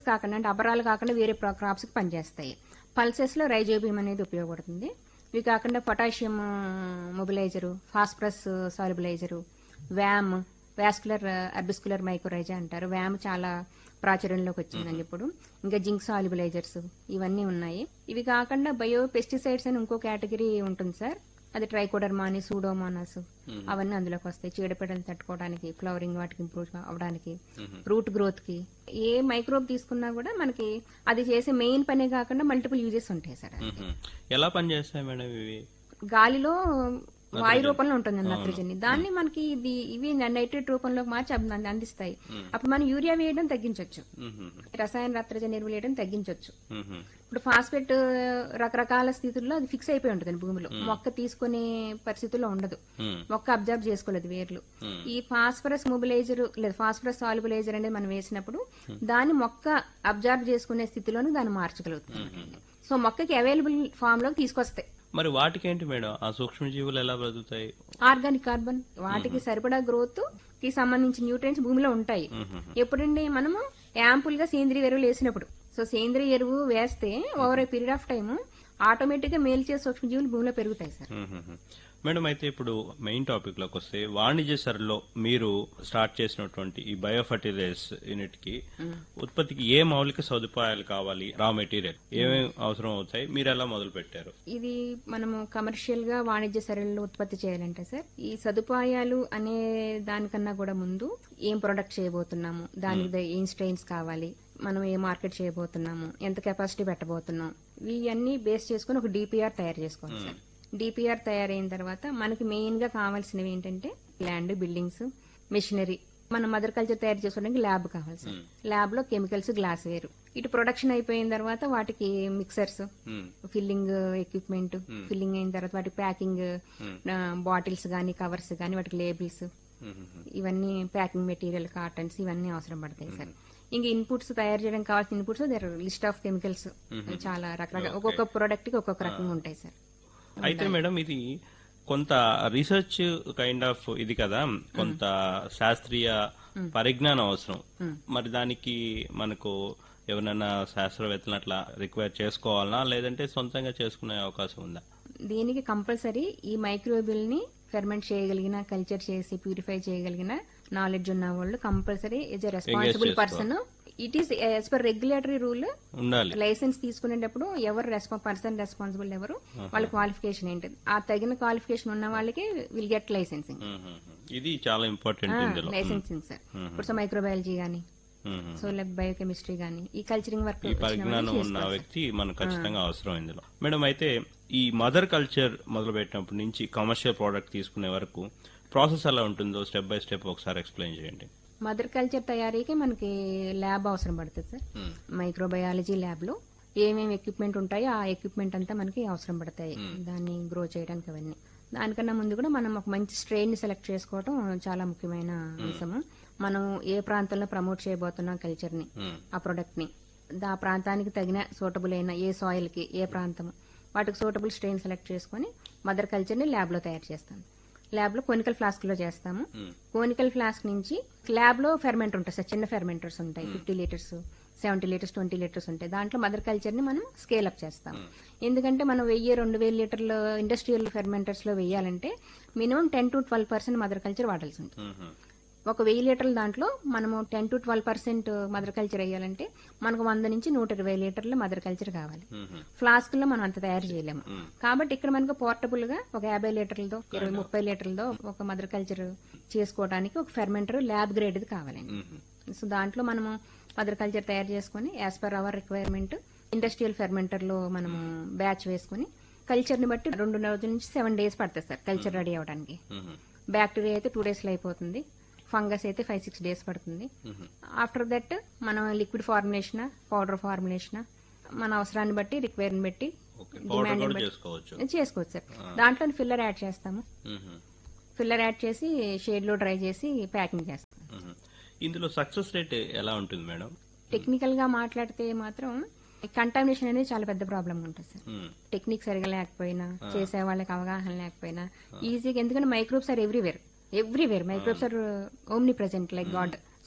కాకుండా అంటే అబరాలు కాకుండా వేరే క్రాప్స్ కి పనిచేస్తాయి పల్సెస్ లో రైజోబియం అనేది ఉపయోగపడుతుంది ఇవి కాకుండా potassium mobiliser phosphorus solubiliser VAM vascular arbuscular mycorrhiza అంటారు వ్యామ్ చాలా ప్రాచుర్యంలోకి వచ్చిందండి ఇప్పుడు ఇంకా జింక్ సాల్యుబిలైజర్స్ ఇవన్నీ ఉన్నాయి ఇవి కాకుండా బయో పెస్టిసైడ్స్ అని ఇంకో కేటగిరీ ఉంటుంది సార్ అది ట్రైకోడర్మాని సూడోమోనాస్ అవన్నీ అందులోకి వస్తాయి చీడపీడలు తట్టుకోవడానికి ఫ్లవరింగ్ వాటికి ఇంప్రూవ్ అవడానికి రూట్ గ్రోత్ కి ఏ మైక్రోబ్ తీసుకున్నా కూడా మనకి అది చేసే మెయిన్ పనే కాకుండా మల్టిపుల్ యూజెస్ ఉంటాయి సార్ మ్మ్. ఎలా పనిచేస్తాయి మేడం ఇవి గాలిలో వాయు రూపంలో ఉంటుంది నత్రజని దాన్ని మనకి ఇది ఇవి నైట్రేట్ రూపంలోకి మార్చి అవి మనకి అందిస్తాయి అప్పుడు మనం యూరియా వేయడం తగ్గించవచ్చు మ్మ్. రసాయన నత్రజని ఎరువులు వేయడం తగ్గించవచ్చు మ్మ్. ఇప్పుడు ఫాస్ఫేట్ రకరకాల స్థితుల్లో అది ఫిక్స్ అయిపోయి ఉంటుంది భూమిలో మొక్క తీసుకునే పరిస్థితుల్లో ఉండదు మ్మ్. మొక్క అబ్జర్వ్ చేసుకోలేదు వేర్లు ఈ ఫాస్ఫరస్ మొబిలైజర్ లేదా ఫాస్ఫరస్ సాల్యుబిలైజర్ అనేది మనం వేసినప్పుడు దాన్ని మొక్క అబ్జర్వ్ చేసుకునే స్థితిలోనే దాన్ని మార్చగలుగుతుంది సో మొక్కకి అవైలబుల్ ఫామ్ లోకి తీసుకొస్తాయి మరి వాటికేంటి మేడం ఆ సూక్ష్మజీవులు ఎలా బ్రతుకుతాయి ఆర్గానిక్ కార్బన్ వాటికి సరిపడా గ్రోత్ కి సంబంధించిన న్యూట్రియన్స్ భూమిలో ఉంటాయి ఎప్పుడండి మనము యాంపుల్ గా సేంద్రియ ఎరువులు వేసినప్పుడు సో సేంద్రియ ఎరువు వేస్తే over a period of time automatic గా మేలు చేసే సూక్ష్మజీవులు భూమిలో పెరుగుతాయి సార్ మ్మ్. మేడం అయితే ఇప్పుడు మెయిన్ టాపిక్ లోకి వస్తే వాణిజ్య సరలో మీరు స్టార్ట్ చేసినటువంటి ఈ బయో ఫర్టిలైజర్స్ యూనిట్ కి ఉత్పత్తికి ఏ మౌలిక సదుపాయాలు కావాలి రా మెటీరియల్ ఏమేమి అవసరం అవుతాయి మీరు ఎలా మొదలు పెట్టారు ఇది మనము కమర్షియల్ గా వాణిజ్య సరళిలో ఉత్పత్తి చేయాలంటే సార్ ఈ సదుపాయాలు అనే దానికన్నా కూడా ముందు ఏం ప్రొడక్ట్ చేయబోతున్నాము దానికి ద- ఏం స్ట్రెయిన్స్ కావాలి మనం ఏ మార్కెట్ చేయబోతున్నాము ఎంత కెపాసిటీ పెట్టబోతున్నాం ఇవన్నీ బేస్ చేసుకుని ఒక డిపిఆర్ తయారు చేసుకోవాలి సార్ డిపిఆర్ తయారైన తర్వాత మనకి మెయిన్ గా కావాల్సినవి ఏంటంటే ల్యాండ్ బిల్డింగ్స్ మెషినరీ మనం మదర్ కల్చర్ తయారు చేసుకోవడానికి ల్యాబ్ కావాలి సార్ ల్యాబ్ లో కెమికల్స్ గ్లాస్ వేరు ఇటు ప్రొడక్షన్ అయిపోయిన తర్వాత వాటికి మిక్సర్స్ మ్మ్. ఫిల్లింగ్ ఎక్విప్మెంట్ ఫిల్లింగ్ అయిన తర్వాత వాటి ప్యాకింగ్ బాటిల్స్ గానీ కవర్స్ గానీ వాటికి లేబుల్స్ మ్మ్. ఇవన్నీ ప్యాకింగ్ మెటీరియల్ కాటన్స్ ఇవన్నీ అవసరం పడతాయి సార్ ఇంకా ఇన్పుట్స్ తయారు చేయడానికి కావాల్సిన inputs their list of chemicals చాలా రకరకాల ఒక్కొక్క ప్రోడక్ట్ కి ఒక్కొక్క రకంగా ఉంటాయి సార్ అయితే మేడం ఇది కొంత రీసెర్చ్ కైండ్ ఆఫ్ ఇది కదా కొంత శాస్త్రీయ పరిజ్ఞానం అవసరం మరి దానికి మనకు ఎవరైనా శాస్త్రవేత్తలు అట్లా రిక్వైర్ చేసుకోవాలనా లేదంటే సొంతంగా చేసుకునే అవకాశం ఉందా దీనికి కంపల్సరీ ఈ మైక్రోబిల్ ని ఫెర్మెంట్ చేయగలిగిన కల్చర్ చేసి ప్యూరిఫై చేయగలిగిన నాలెడ్జ్ ఉన్న వాళ్ళు compulsory is a responsible person it is as per regulatory rule ఉండాలి లైసెన్స్ తీసుకునేటప్పుడు ఎవరు రెస్పా పర్సన్ రెస్పాన్సిబుల్ ఎవరు వాళ్ళ క్వాలిఫికేషన్ ఏంటి ఆ తగిన క్వాలిఫికేషన్ ఉన్న వాళ్ళకి విల్ గెట్ లైసెన్సింగ్ మ్మ్. ఇది చాలా ఇంపార్టెంట్ ఇందులో లైసెన్సింగ్ సార్ ఇప్పుడు సో మైక్రోబయాలజీ గానీ మ్మ్. సో లైక్ బయోకెమిస్ట్రీ గానీ ఈ కల్చరింగ్ వర్క్ ఈ పరిజ్ఞానం ఉన్న వ్యక్తి మనకు ఖచ్చితంగా అవసరం ఇందులో మేడం అయితే ఈ మదర్ కల్చర్ మొదలు పెట్టినప్పటి నుంచి కమర్షియల్ ప్రోడక్ట్ తీసుకునే వరకు ప్రాసెస్ ఎలా ఉంటుందో స్టెప్ బై స్టెప్ ఒకసారి ఎక్స్ప్లెయిన్ చేయండి మదర్ కల్చర్ తయారీకి మనకి ల్యాబ్ అవసరం పడుతుంది సార్ మైక్రోబయాలజీ ల్యాబ్ లో ఏమేమి ఎక్విప్మెంట్ ఉంటాయో ఆ ఎక్విప్మెంట్ అంతా మనకి అవసరం పడతాయి దాన్ని గ్రో చేయడానికి అవన్నీ దానికన్నా ముందు కూడా మనం ఒక మంచి స్ట్రెయిన్ ని సెలెక్ట్ చేసుకోవడం చాలా ముఖ్యమైన అంశము మనం ఏ ప్రాంతంలో ప్రమోట్ చేయబోతున్నాం కల్చర్ ని మ్మ్. ఆ ప్రొడక్ట్ ని ఆ ప్రాంతానికి తగిన సూటబుల్ అయిన ఏ సాయిల్ కి ఏ ప్రాంతం వాటికి సూటబుల్ స్ట్రెయిన్ సెలెక్ట్ చేసుకుని మదర్ కల్చర్ ని ల్యాబ్ లో తయారు చేస్తాం ల్యాబ్ లో కోనికల్ ఫ్లాస్క్ లో చేస్తాము కోనికల్ ఫ్లాస్క్ నుంచి ల్యాబ్ లో ఫెర్మెంటర్ ఉంటాయి సార్ చిన్న ఫెర్మెంటర్స్ ఉంటాయి fifty litres seventy litres twenty litres ఉంటాయి దాంట్లో మదర్ కల్చర్ ని మనం స్కేల్ అప్ చేస్తాం ఎందుకంటే మనం వెయ్యి రెండు వేల లీటర్ల ఇండస్ట్రియల్ ఫెర్మెంటర్స్ లో వేయాలంటే minimum ten to twelve percent mother culture వాడాల్సి ఉంటుంది మ్మ్. ఒక వెయ్యి లీటర్ల దాంట్లో మనము ten to twelve percent mother culture వేయాలంటే మనకు వంద నుంచి నూట ఇరవై లీటర్ల మదర్ కల్చర్ కావాలి మ్మ్. ఫ్లాస్క్ లో మనం అంత తయారు చేయలేము కాబట్టి ఇక్కడ మనకు పోర్టబుల్ గా ఒక యాభై లీటర్లతో ఇరవై ముప్పై లీటర్లతో ఒక మదర్ కల్చర్ చేసుకోవడానికి ఒక ఫెర్మెంటర్ ల్యాబ్ గ్రేడ్ కావాలండి మ్మ్. సో దాంట్లో మనము మదర్ కల్చర్ తయారు చేసుకుని as per our requirement industrial fermenter లో మనము బ్యాచ్ వేసుకుని కల్చర్ ని బట్టి రెండు రోజుల నుంచి సెవెన్ డేస్ పడుతుంది సార్ కల్చర్ రెడీ అవడానికి మ్మ్. బ్యాక్టీరియా అయితే టూ డేస్ లో అయిపోతుంది ఫంగస్ అయితే ఫైవ్ సిక్స్ డేస్ పడుతుంది ఆఫ్టర్ దట్ మనం లిక్విడ్ ఫార్ములేషన్ పౌడర్ ఫార్ములేషన్ మన అవసరాన్ని బట్టి రిక్వైర్ని బట్టి ఓకే పౌడర్ డిమాండ్ కూడా బట్టి చేసుకోవచ్చు చేసుకోవచ్చు సార్ దాంట్లో ఫిల్లర్ యాడ్ చేస్తాము మ్మ్. ఫిల్లర్ యాడ్ చేసి షేడ్ లో డ్రై చేసి ప్యాకింగ్ చేస్తాం మ్మ్. ఇందులో సక్సెస్ రేట్ ఎలా ఉంటుంది మేడం టెక్నికల్ గా మాట్లాడితే మాత్రం కంటామినేషన్ అనేది చాలా పెద్ద ప్రాబ్లం ఉంటుంది సార్ మ్మ్. టెక్నిక్ సరిగా లేకపోయినా చేసే వాళ్ళకి అవగాహన లేకపోయినా ఈజీగా ఎందుకంటే microbes are everywhere everywhere microbes are omnipresent like God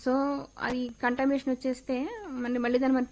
so అది కంటామినేషన్ వచ్చేస్తే మళ్ళీ మళ్ళీ దాన్ని మనం